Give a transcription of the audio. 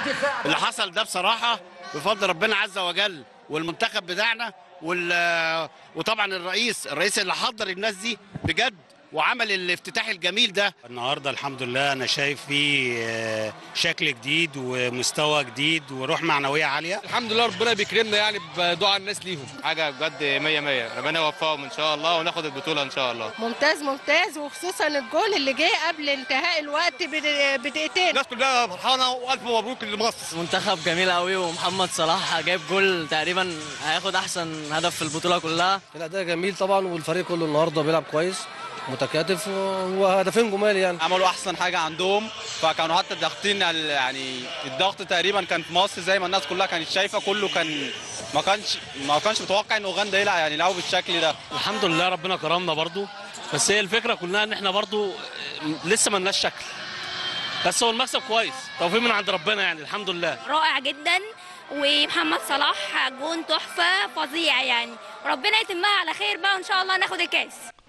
اللي حصل ده بصراحه بفضل ربنا عز وجل والمنتخب بتاعنا وال وطبعا الرئيس الرئيس اللي حضر الناس دي بجد وعمل الافتتاح الجميل ده النهارده الحمد لله انا شايف فيه آه، شكل جديد ومستوى جديد وروح معنويه عاليه الحمد لله ربنا بيكرمنا يعني بدعاء الناس ليهم حاجه بجد 100 100 ربنا يوفقهم ان شاء الله وناخد البطوله ان شاء الله ممتاز ممتاز وخصوصا الجول اللي جه قبل انتهاء الوقت بد- بدقيقتين الناس كلها فرحانه والف مبروك لمصر منتخب جميل قوي ومحمد صلاح جايب جول تقريبا هياخد احسن هدف في البطوله كلها الاداء جميل طبعا والفريق كله النهارده بيلعب كويس متكاتف وهدفين جمال يعني عملوا احسن حاجه عندهم فكانوا حتى ضاغطين ال- يعني الضغط تقريبا كان في مصر زي ما الناس كلها كانت شايفه كله كان ما كانش ما كانش متوقع ان اوغندا يلعب يعني يلعبوا بالشكل ده الحمد لله ربنا كرمنا برضو بس هي الفكره كلها ان احنا برضو لسه ما لناش شكل بس هو المكسب كويس توفيق من عند ربنا يعني الحمد لله رائع جدا ومحمد صلاح جون تحفه فظيع يعني ربنا يتمها على خير بقى وان شاء الله ناخد الكاس